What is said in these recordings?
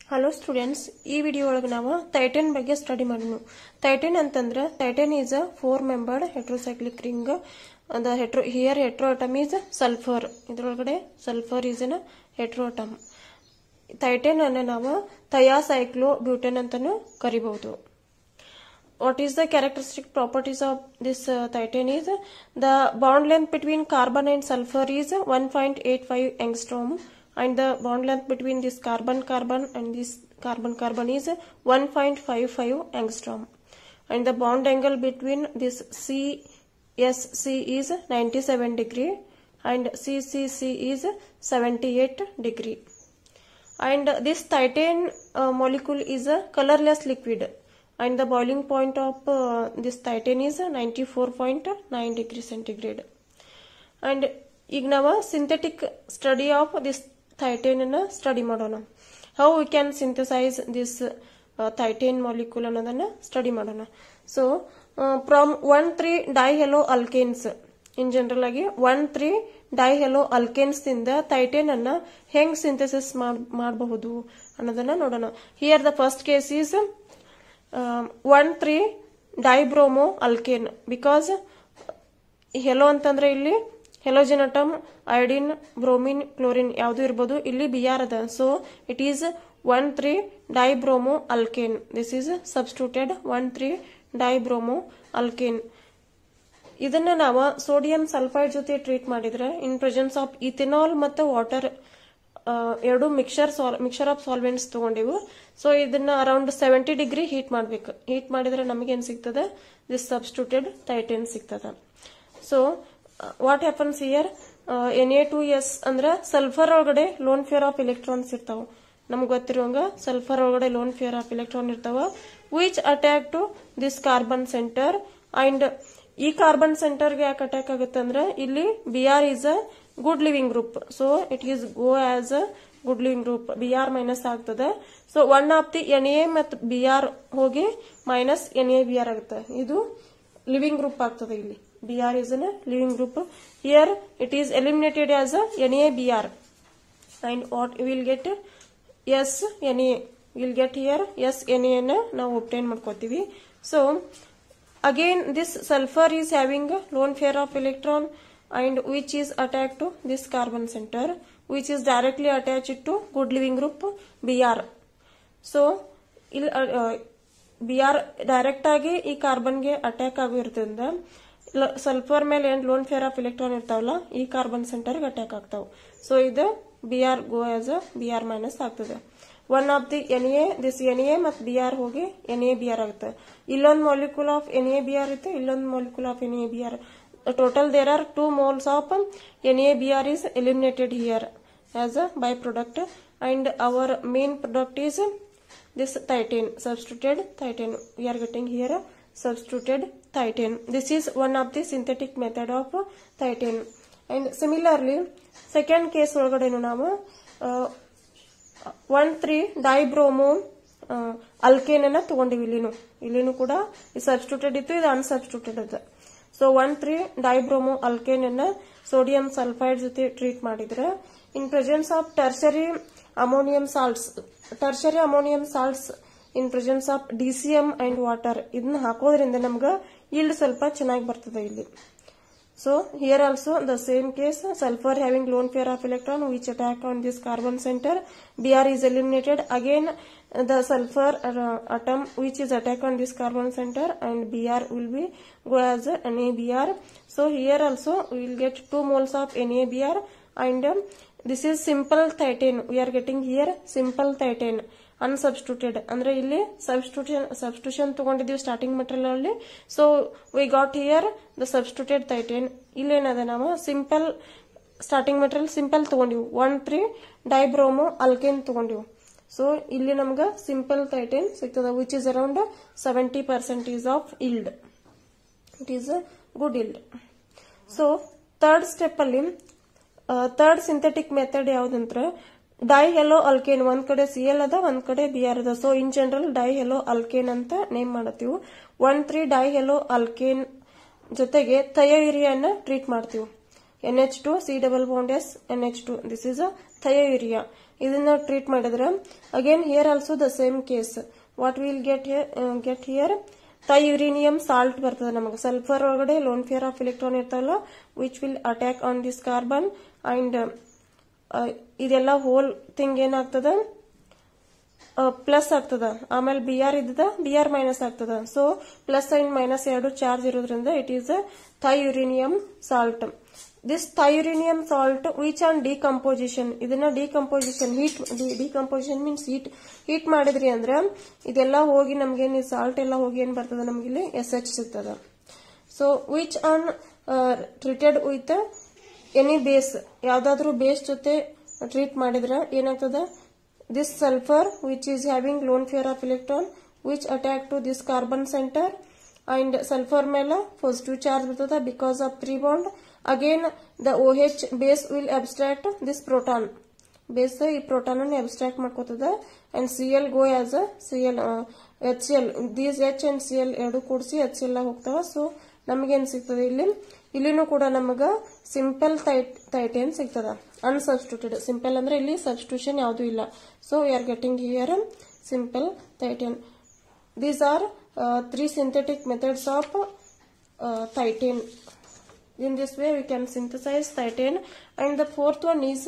Hello students ಈ video ಒಳಗೆ ನಾವು ಟೈಟನ್ ಬಗ್ಗೆ ಸ್ಟಡಿ ಮಾಡೋಣ ಟೈಟನ್ ಅಂತಂದ್ರೆ titan is a four membered heterocyclic ring the hetero here heteroatom is sulphur ಇದ್ರೊಳಗಡೆ sulphur is an heteroatom titan ಅನ್ನ ನಾವು ಥಯಾಸೈಕ್ಲೋ ಬ್ಯೂಟನ್ ಅಂತಾನು ಕರಿಬಹುದು what is the characteristic properties of this uh, titan is the bond length between carbon and sulfur is 1.85 angstrom and the bond length between this carbon carbon and this carbon carbon is 1.55 angstrom and the bond angle between this CSC is 97 degree and CCC is 78 degree and this titan uh, molecule is a colorless liquid and the boiling point of uh, this titan is 94.9 degree centigrade and ಈಗ ನಾವು synthetic study of this thietane ಅನ್ನ study ಮಾಡೋಣ how we can synthesize this thietane molecule ಅನ್ನೋದನ್ನ study ಮಾಡೋಣ so from one three dihalo alkanes in general ಆಗಿ one three dihalo alkanes ದಿಂದ thietane ಅನ್ನ ಹೆಂಗ್ ಸಿಂಥಸಿಸ್ ಮಾಡಬಹುದು ಅನ್ನೋದನ್ನ ನೋಡೋಣ here the first case is one three dibromo alkane because halo ಅಂತಂದ್ರೆ ಇಲ್ಲಿ ಹೆಲೋಜೆನಟಮ್ ಐಡಿನ್ ಬ್ರೋಮಿನ್ ಕ್ಲೋರಿನ್ ಯಾವುದು ಇರ್ಬೋದು ಇಲ್ಲಿ ಬಿ ಆರ್ ಅದ so it is one three dibromo alkane this is substituted one three dibromo alkane ಇದನ್ನ ನಾವು sodium sulphide ಜೊತೆ treat ಮಾಡಿದ್ರೆ ಇನ್ ಪ್ರೆಸೆನ್ಸ್ ಆಫ್ ಇಥೆನಾಲ್ ಮತ್ತು ವಾಟರ್ ಎರಡು ಮಿಕ್ಸರ್ ಮಿಕ್ಸರ್ ಆಫ್ ಸಾಲ್ವೆಂಟ್ಸ್ ತಗೊಂಡಿವು ಸೊ ಇದನ್ನ ಅರೌಂಡ್ ಸೆವೆಂಟಿ ಡಿಗ್ರಿ ಹೀಟ್ ಮಾಡ್ಬೇಕು heat ಮಾಡಿದ್ರೆ ನಮಗೆ ಏನ್ ಸಿಗ್ತದೆ ದಿಸ್ ಸಬ್ಸ್ಟಿಟ್ಯೂಟೆಡ್ ಟೈಟೇನ್ ಸಿಗ್ತದ so what happens here N A two S ಅಂದ್ರೆ ಸಲ್ಫರ್ ಒಳಗಡೆ ಲೋನ್ ಫೇರ್ ಆಫ್ ಎಲೆಕ್ಟ್ರಾನ್ಸ್ ಇರ್ತಾವ ನಮ್ಗೆ ಗೊತ್ತಿರುವಂಗ ಸಲ್ಫರ್ ಒಳಗಡೆ ಲೋನ್ ಫೇರ್ ಆಫ್ ಎಲೆಕ್ಟ್ರಾನ್ ಇರ್ತಾವ which attack to this carbon centre and ಈ ಕಾರ್ಬನ್ ಸೆಂಟರ್ಗೆ ಯಾಕೆ ಅಟ್ಯಾಕ್ ಆಗುತ್ತೆ ಅಂದ್ರೆ ಇಲ್ಲಿ B R is a good leaving group so it is go as a good leaving group B R minus ಆಗ್ತದೆ so one of the N A ಮತ್ತು B R ಹೋಗಿ minus N A B R ಆಗುತ್ತೆ ಇದು leaving group ಆಗ್ತದೆ ಇಲ್ಲಿ B R is an leaving group here it is eliminated as a N A B R and what will get S N A will get here S N A ನಾವು obtain ಮಾಡ್ಕೋತೀವಿ so again this sulfur is having a lone pair of electron and which is attached to this carbon center which is directly attached to good living group Br so ಇಲ್ಲಿ B R direct ಆಗಿ ಈ ಕಾರ್ಬನ್ಗೆ attack ಆಗಿರೋದ್ರಿಂದ sulphur ಮೇಲೆ ಏನ್ loan pair of electron ಇರ್ತಾವಲ್ಲ ಈ carbon ಸೆಂಟರ್ಗೆ attack ಆಗ್ತಾವ ಸೊ ಇದು B R go as a B R minus ಆಗ್ತದೆ one of the N A this N A ಮತ್ತು ಬಿ ಆರ್ ಹೋಗಿ ಎನ್ ಎ ಬಿ ಆರ್ ಆಗುತ್ತೆ ಇಲ್ಲೊಂದು molecule of N A B R ಇತ್ತು ಇಲ್ಲೊಂದು molecule of N A B R total there are two moles of N A B R is eliminated here as a by product and our main product is this titan substituted titan we are getting here substituted titan this is one of the synthetic method of titan and similarly second case ಒಳಗಡೆನು ನಾವು one three dibromo alkane ಅನ್ನ ತಗೊಂಡಿವಿ ಇಲ್ಲಿನು ಇಲ್ಲಿನೂ ಕೂಡ substituted ಇತ್ತು ಇದು unsubstituted ಅದ so one three dibromo alkane ಅನ್ನ sodium sulphide ಜೊತೆ ಟ್ರೀಟ್ ಮಾಡಿದ್ರೆ in presence of tertiary ammonium salts tertiary ammonium salts in presence of DCM and water ಇದನ್ನ ಹಾಕೋದ್ರಿಂದ ನಮ್ಗೆ ಇಲ್ಡ್ ಸ್ವಲ್ಪ ಚೆನ್ನಾಗಿ ಬರ್ತದೆ ಇಲ್ಲಿ so here also the same case sulphur having lone pair of electron which attack on this carbon centre B R is eliminated again the sulphur atom which is attack on this carbon center and Br will be go as a NaBr. So here also we will get 2 moles of NaBr and um, this is simple titan. We are getting here simple titan unsubstituted. ಅಂದ್ರೆ ಇಲ್ಲಿ substitution substitution ತಗೊಂಡಿದ್ದೀವಿ starting material ಅಲ್ಲಿ so we got here the substituted thietane ಇಲ್ಲೇನದ ನಾವು simple starting material simple ತಗೊಂಡಿವು one three dibromo dibromoalkane ತಗೊಂಡಿವು so ಇಲ್ಲಿ ನಮ್ಗೆ ಸಿಂಪಲ್ ಟೈಟೇನ್ ಸಿಗ್ತದ which is around seventy percentage of yield it is good yield so third step ಅಲ್ಲಿ third synthetic method ಯಾವ್ದಂದ್ರ dihaloalkane ಒಂದ್ ಕಡೆ C L ಅದ ಒಂದ್ ಕಡೆ ಬಿ ಆರ್ ಅದ so in general dye dihaloalkane ಅಂತ ನೇಮ್ ಮಾಡತ್ತೀವಿ one three dihaloalkane ಜೊತೆಗೆ ಥಯೋಯುರಿಯಾನ ಟ್ರೀಟ್ ಮಾಡ್ತೀವಿ N H two C double bond S N H two this is a thiourea ಇದನ್ನ ಟ್ರೀಟ್ ಮಾಡಿದ್ರೆ again here also the same case what will get get here thiouronium salt ಬರ್ತದೆ ನಮಗೆ sulphur ಒಳಗಡೆ lone pair of electron ಇರ್ತಾವಲ್ಲ which will attack on this carbon and ಇದೆಲ್ಲ whole thing ಏನಾಗ್ತದ plus ಆಗ್ತದ ಆಮೇಲೆ B R ಇದ್ದದ B R minus ಆಗ್ತದ so plus and minus ಎರಡು ಚಾರ್ಜ್ ಇರೋದ್ರಿಂದ it is thiouronium salt this thiouronium salt which on decomposition ಇದನ್ನ decomposition heat decomposition means heat heat ಮಾಡಿದ್ರಿ ಅಂದ್ರೆ ಇದೆಲ್ಲ ಹೋಗಿ ನಮ್ಗೆ ಸಾಲ್ಟ್ ಎಲ್ಲ ಹೋಗಿ ಏನ್ ಬರ್ತದ ನಮ್ಗೆ ಇಲ್ಲಿ ಎಸ್ ಎಚ್ ಸಿಗ್ತದ so which on treated with any base ಯಾವ್ದಾದ್ರು ಬೇಸ್ ಜೊತೆ ಟ್ರೀಟ್ ಮಾಡಿದ್ರೆ ಏನಾಗ್ತದ this sulfur which is having lone pair of electron which attack to this carbon center and sulfur ಮೇಲೆ positive charge ಬರ್ತದ because of 3 bond again the OH base will abstract this proton base ಈ proton ಅನ್ನು abstract ಮಾಡ್ಕೋತದ and C L go as a C L H C L these H and C L ಎರಡು ಕೂಡಿಸಿ H C L ಹೋಗ್ತಾವ so ನಮಗೇನ್ ಸಿಗ್ತದೆ ಇಲ್ಲಿ ಇಲ್ಲಿನೂ ಕೂಡ ನಮಗ ಸಿಂಪಲ್ ಥೈಟೇನ್ ಸಿಗ್ತದ ಅನ್ಸಬ್ಸ್ಟಿಟ್ಯೂಟೆಡ್ ಸಿಂಪಲ್ ಅಂದ್ರೆ ಇಲ್ಲಿ ಸಬ್ಸ್ಟಿಟ್ಯೂಷನ್ ಯಾವುದು ಇಲ್ಲ so we are getting here simple thietane these are three synthetic methods of thietane in this way we can synthesize thioetane and the fourth one is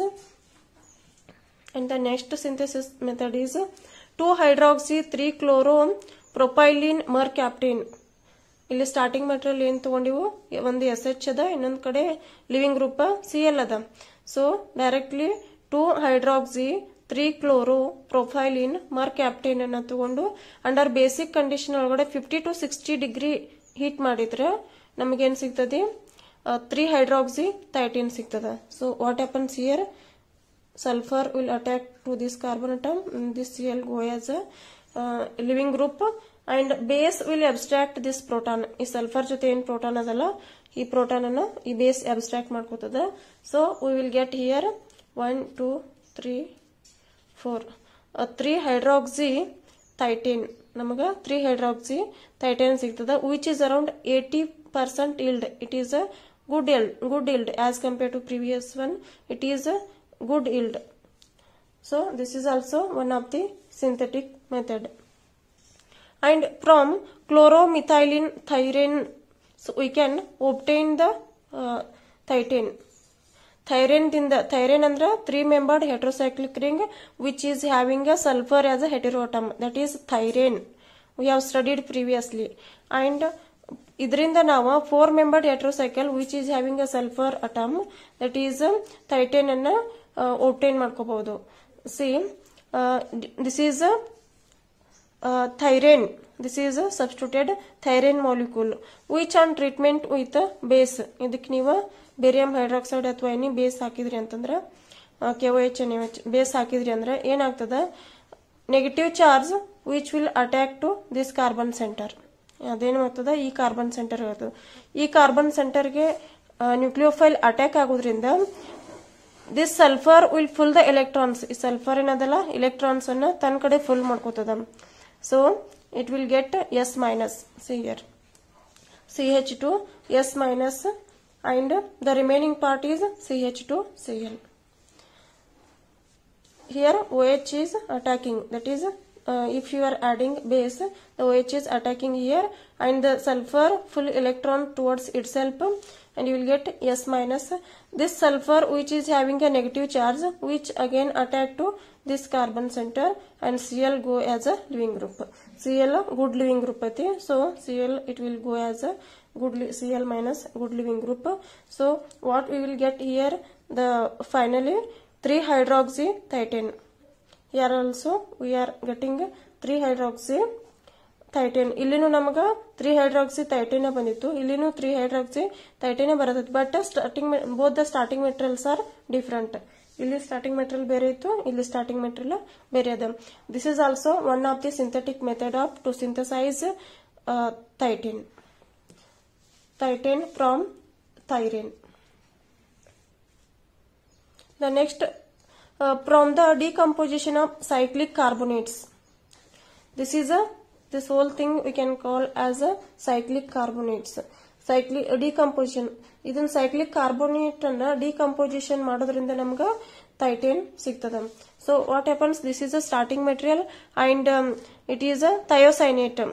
and the next synthesis method is 2 hydroxy 3 chloro propylene mercaptan ಇಲ್ಲಿ starting material ಏನ್ ತಗೊಂಡಿವು ಒಂದು S H ಅದ ಇನ್ನೊಂದ್ ಕಡೆ leaving group C L ಅದ so directly two hydroxy three chloro propylene mercaptan ಅನ್ನ ತಗೊಂಡು ಅಂಡರ್ ಬೇಸಿಕ್ ಕಂಡೀಷನ್ ಒಳಗಡೆ fifty to sixty degree heat ಮಾಡಿದ್ರೆ ನಮಗೇನ್ ಸಿಗ್ತದೆ ತ್ರೀ ಹೈಡ್ರಾಕ್ಸಿ ಥೈಟಿನ್ ಸಿಗ್ತದ so what happens here sulfur will attack to this carbon atom this cl go as a uh, living group and base will abstract this proton ಈ sulphur ಜೊತೆ ಏನ್ proton ಅದಲ್ಲ ಈ proton ಅನ್ನ ಈ base abstract ಮಾಡ್ಕೋತದ so we will get here one two three four three hydroxy thietane ನಮಗ three hydroxy thietane ಸಿಗ್ತದ which is around eighty percent yield it is a good yield good yield as compare to previous one it is a good yield. So this is also one of the synthetic method. And from chloromethylene thyrane, so we can obtain the uh, thioetane. Thyrane ದಿಂದ thiirane ಅಂದ್ರೆ three membered heterocyclic ring which is having a sulphur as a heteroatom that is thiirane we have studied previously and ಇದರಿಂದ ನಾವು four membered heterocycle which is having a sulphur atom that is thietane ಅನ್ನ obtain ಮಾಡ್ಕೋಬಹುದು see this is thiirane this is substituted thiirane molecule which on treatment with base ಇದಕ್ಕೆ ನೀವು barium hydroxide ಅಥವಾ any base ಹಾಕಿದ್ರಿ ಅಂತಂದ್ರೆ K O H N H base ಹಾಕಿದ್ರಿ ಅಂದ್ರೆ ಏನಾಗ್ತದ negative charge which will attack to this carbon centre ಅದೇನು ಆಗ್ತದ ಈ ಕಾರ್ಬನ್ ಸೆಂಟರ್ ಆಗ್ತದೆ ಈ ಕಾರ್ಬನ್ ಸೆಂಟರ್ಗೆ ನ್ಯೂಕ್ಲಿಯೋಫೈಲ್ ಅಟ್ಯಾಕ್ ಆಗೋದ್ರಿಂದ this sulphur will pull the electrons ಈ ಸಲ್ಫರ್ ಏನದಲ್ಲ ಎಲೆಕ್ಟ್ರಾನ್ಸ್ ಅನ್ನ ತನ್ನ ಕಡೆ ಫುಲ್ ಮಾಡ್ಕೋತದ so it will get S minus C here C H two S minus and the remaining part is C H two C L here OH is attacking that is uh, if you are adding base the OH is attacking here and the sulfur full electron towards itself and you will get S minus this sulfur which is having a negative charge which again attack to this carbon center and Cl go as a living group Cl good living group ಐತಿ so Cl it will go as a good li- Cl minus good living group so what we will get here the finally 3 hydroxy thioetane here also we are getting 3 hydroxy thietane ಇಲ್ಲಿನೂ ನಮಗ three hydroxy ಥೈಟೇನ ಬಂದಿತ್ತು ಇಲ್ಲಿನೂ three hydroxy ಥೈಟೇನೆ ಬರತೈತಿ but starting both the starting materials are different ಇಲ್ಲಿ starting material ಬೇರೆ ಇತ್ತು ಇಲ್ಲಿ ಸ್ಟಾರ್ಟಿಂಗ್ ಮೆಟೀರಿಯಲ್ ಬೇರೆ ಅದ this is also one of the synthetic method of to synthesise thietane thietane from thiirane The next, uh, from the decomposition of cyclic carbonates. This is a, this whole thing we can call as a cyclic carbonates. Cyclic decomposition. ಇದನ್ನ cyclic carbonate ಅನ್ನ decomposition ಮಾಡೋದ್ರಿಂದ ನಮ್ಗ ಥೈಟೇನ್ ಸಿಗ್ತದ So what happens? This is a starting material and um, it is a thiocyanate.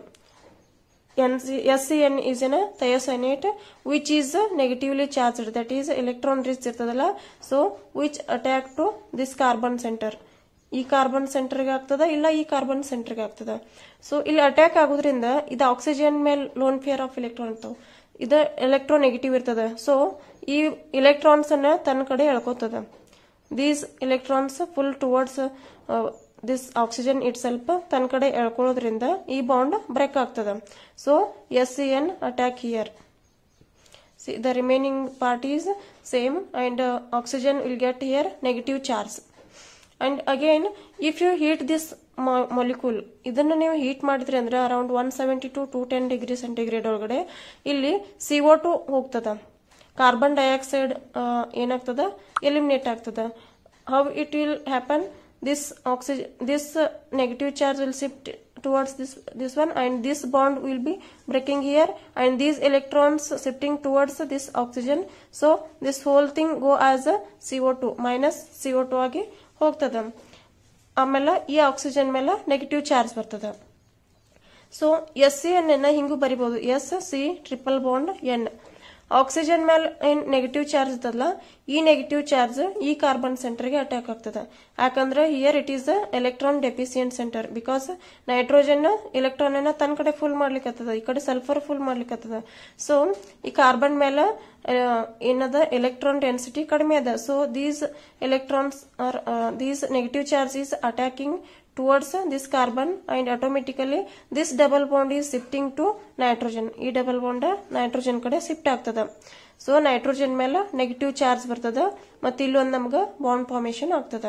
NC SCN is in a thiocyanate which is uh, negatively charged that is electron rich ಇರ್ತದಲ್ಲ so which attack to this carbon center ಈ carbon ಸೆಂಟರ್ಗೆ ಆಗ್ತದ ಇಲ್ಲ ಈ carbon ಸೆಂಟರ್ಗೆ ಆಗ್ತದ so ಇಲ್ಲಿ attack ಆಗೋದ್ರಿಂದ ಇದು ಆಕ್ಸಿಜನ್ ಮೇಲೆ ಲೋನ್ ಫಿಯರ್ ಆಫ್ ಎಲೆಕ್ಟ್ರಾನ್ ಇರ್ತಾವ ಇದು ಎಲೆಕ್ಟ್ರೋ ನೆಗೆಟಿವ್ ಇರ್ತದ ಸೊ ಈ ಎಲೆಕ್ಟ್ರಾನ್ಸ್ ಅನ್ನ ತನ್ನ ಕಡೆ ಎಳ್ಕೋತದ these electrons pull towards this oxygen it ಸ್ವಲ್ಪ ತನ್ನ ಕಡೆ ಎಳ್ಕೊಳ್ಳೋದ್ರಿಂದ ಈ ಬಾಂಡ್ ಬ್ರೇಕ್ ಆಗ್ತದ so S C N attack here See, the remaining part is same and uh, oxygen will get here negative charge. And again, if you heat this mo- molecule, ಇದನ್ನ ನೀವು heat ಮಾಡಿದ್ರಿ ಅಂದ್ರೆ around one seventy to two ten degree centigrade ಒಳಗಡೆ ಇಲ್ಲಿ C O two ಹೋಗ್ತದ carbon dioxide ಏನಾಗ್ತದ eliminate ಆಗ್ತದ how it will happen this oxygen this uh, negative charge will shift towards this this one and this bond will be breaking here and these electrons shifting towards this oxygen so this whole thing go as a CO2 minus CO2 ಆಗಿ ಹೋಗ್ತದ ಆಮೇಲೆ ಈ oxygen ಮೇಲೆ negative charge ಬರ್ತದ so S C N ಅನ್ನ ಹಿಂಗೂ ಬರಿಬಹುದು S C triple bond N oxygen ಮೇಲೆ ಏನ್ ನೆಗೆಟಿವ್ ಚಾರ್ಜ್ ಇರ್ತದಲ್ಲ ಈ ನೆಗೆಟಿವ್ ಚಾರ್ಜ್ ಈ ಕಾರ್ಬನ್ ಸೆಂಟರ್ಗೆ ಅಟ್ಯಾಕ್ ಆಗ್ತದ ಯಾಕಂದ್ರೆ here it is electron deficient centre because nitrogen electron ಅನ್ನ ತನ್ನ ಕಡೆ ಫುಲ್ ಮಾಡ್ಲಿಕ್ಕತ್ತದ ಈ ಕಡೆ ಸಲ್ಫರ್ ಫುಲ್ ಮಾಡ್ಲಿಕ್ಕತ್ತದ ಸೊ ಈ ಕಾರ್ಬನ್ ಮೇಲೆ ಏನದ ಎಲೆಕ್ಟ್ರಾನ್ ಡೆನ್ಸಿಟಿ ಕಡಿಮೆ ಅದ so these electrons are these negative charge is attacking towards uh, this carbon and automatically this double bond is shifting to nitrogen ಈ ಡಬಲ್ ಬಾಂಡ್ ನೈಟ್ರೋಜನ್ ಕಡೆ shift ಆಗ್ತದ so nitrogen ಮೇಲೆ negative charge ಬರ್ತದ ಮತ್ತೆ ಇಲ್ಲೊಂದು ನಮ್ಗೆ ಬಾಂಡ್ ಫಾರ್ಮೇಶನ್ ಆಗ್ತದ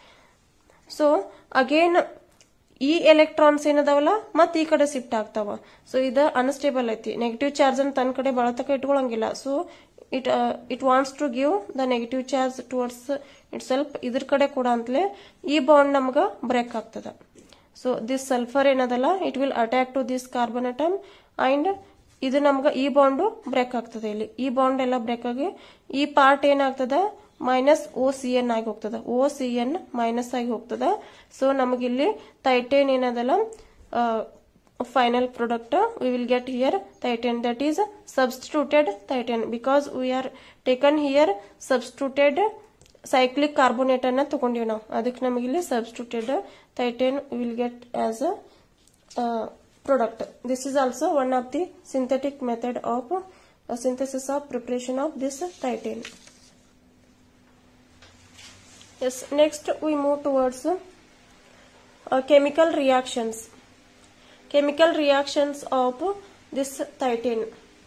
so again ಈ ಎಲೆಕ್ಟ್ರಾನ್ಸ್ ಏನದಾವಲ್ಲ ಮತ್ತೆ ಈ ಕಡೆ ಶಿಫ್ಟ್ ಆಗ್ತಾವ ಸೊ ಇದು ಅನ್ಸ್ಟೇಬಲ್ ಐತಿ ನೆಗೆಟಿವ್ ಚಾರ್ಜ್ ಅನ್ನು ತನ್ನ ಕಡೆ ಬಳತಕ ಇಟ್ಕೊಳಂಗಿಲ್ಲ so it it wants to give the negative charge towards itself ಇದ್ರ ಕಡೆ ಕೂಡ ಅಂತಲೇ ಈ ಬಾಂಡ್ ನಮ್ಗ ಬ್ರೇಕ್ ಆಗ್ತದ ಸೊ ದಿಸ್ ಸಲ್ಫರ್ ಏನದಲ್ಲ it will attack to this carbon atom and ಇದು ನಮ್ಗ ಈ ಬಾಂಡು ಬ್ರೇಕ್ ಆಗ್ತದೆ ಇಲ್ಲಿ ಈ ಬಾಂಡ್ ಎಲ್ಲ ಬ್ರೇಕ್ ಆಗಿ ಈ ಪಾರ್ಟ್ ಏನಾಗ್ತದ ಮೈನಸ್ ಓ ಸಿ ಎನ್ ಆಗಿ ಹೋಗ್ತದ ಓ ಸಿ ಎನ್ ಮೈನಸ್ ಆಗಿ ಹೋಗ್ತದ ಸೊ ನಮಗಿಲ್ಲಿ ತೈಟೇನ್ ಏನದಲ್ಲ final product uh, we will get here titan that is substituted titan because we are taken here substituted cyclic carbonate ಅನ್ನ ತಗೊಂಡಿವಿ ನಾವು ಅದಕ್ಕೆ ನಮಗೆ ಇಲ್ಲಿ substituted titan will get as a uh, product this is also one of the synthetic method of uh, synthesis of preparation of this titan yes next we move towards uh, chemical reactions chemical reactions of this titan.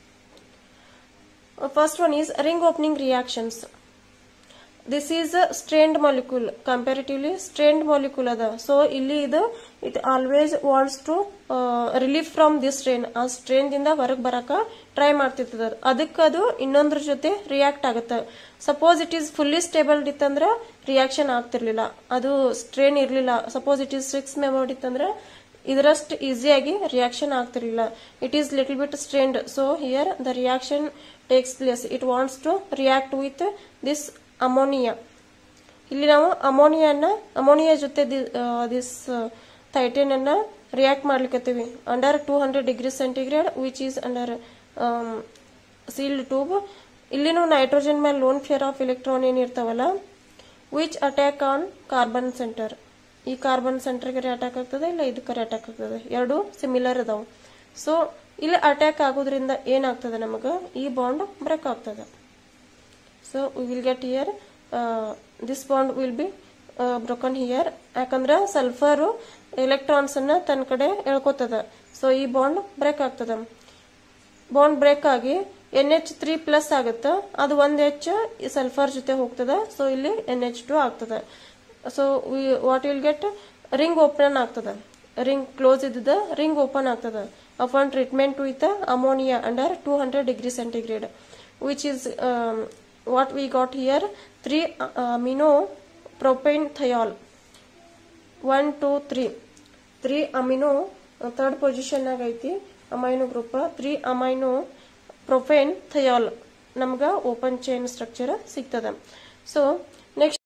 Uh, First one is ring opening reactions. This is a strained molecule comparatively strained molecule ಅದ so ಇಲ್ಲಿ ಇದು it always wants to relief from this strain ಆ strain ದಿಂದ ಹೊರಗೆ ಬರಕ try ಮಾಡ್ತಿರ್ತದ ಅದಕ್ಕೆ ಅದು ಇನ್ನೊಂದ್ರ ಜೊತೆ ರಿಯಾಕ್ಟ್ ಆಗುತ್ತೆ suppose it is fully stable ಇತ್ತಂದ್ರ ರಿಯಾಕ್ಷನ್ ಆಗ್ತಿರ್ಲಿಲ್ಲ ಅದು ಸ್ಟ್ರೇನ್ ಇರ್ಲಿಲ್ಲ suppose it is six membered ಇತ್ತಂದ್ರ ಇದರಷ್ಟು ಈಸಿಯಾಗಿ ರಿಯಾಕ್ಷನ್ ಆಗ್ತಿರ್ಲಿಲ್ಲ it is little bit strained so here the reaction takes place it wants to react with this ammonia ಇಲ್ಲಿ ನಾವು ಅಮೋನಿಯಾನ ಅಮೋನಿಯಾ ಜೊತೆ ದಿಸ್ ಥೈಟೇನ್ ಅನ್ನ ರಿಯಾಕ್ಟ್ ಮಾಡ್ಲಿಕ್ಕತ್ತೀವಿ under two hundred degree centigrade which is under sealed tube ಇಲ್ಲಿನೂ nitrogen ಮೇಲೆ lone pair of electron ಏನಿರ್ತಾವಲ್ಲ which attack on carbon centre ಈ carbon ಸೆಂಟರ್ಗೆ ಅಟ್ಯಾಕ್ ಆಗ್ತದೆ ಇಲ್ಲ ಇದಕ್ಕೆ ಅಟ್ಯಾಕ್ ಆಗ್ತದೆ ಎರಡು ಸಿಮಿಲರ್ ಅದಾವ ಸೊ ಇಲ್ಲಿ ಅಟ್ಯಾಕ್ ಆಗೋದ್ರಿಂದ ಏನಾಗ್ತದೆ ನಮಗೆ ಈ ಬಾಂಡ್ ಬ್ರೇಕ್ ಆಗ್ತದೆ so we will get here this bond will be broken here ಯಾಕಂದ್ರೆ ಸಲ್ಫರು ಎಲೆಕ್ಟ್ರಾನ್ಸ್ ಅನ್ನ ತನ್ನ ಕಡೆ ಎಳ್ಕೊತದ ಸೊ ಈ ಬಾಂಡ್ ಬ್ರೇಕ್ ಆಗ್ತದ ಬಾಂಡ್ ಬ್ರೇಕ್ ಆಗಿ ಎನ್ ಎಚ್ ತ್ರೀ ಪ್ಲಸ್ ಆಗುತ್ತೆ ಅದು ಒಂದ್ ಎಚ್ ಸಲ್ಫರ್ ಜೊತೆ ಹೋಗ್ತದ ಸೊ ಇಲ್ಲಿ ಎನ್ ಎಚ್ ಟು ಆಗ್ತದೆ so what will get ring open ಆಗ್ತದ ರಿಂಗ್ ಕ್ಲೋಸ್ ಇದ್ದದ ರಿಂಗ್ ಓಪನ್ ಆಗ್ತದ upon treatment with ammonia under two hundred degree centigrade which is what we got here three amino propane thiol one two three three amino third position ಐತಿ amino group three amino propane thiol ನಮ್ಗ open chain structure ಸಿಗ್ತದ so next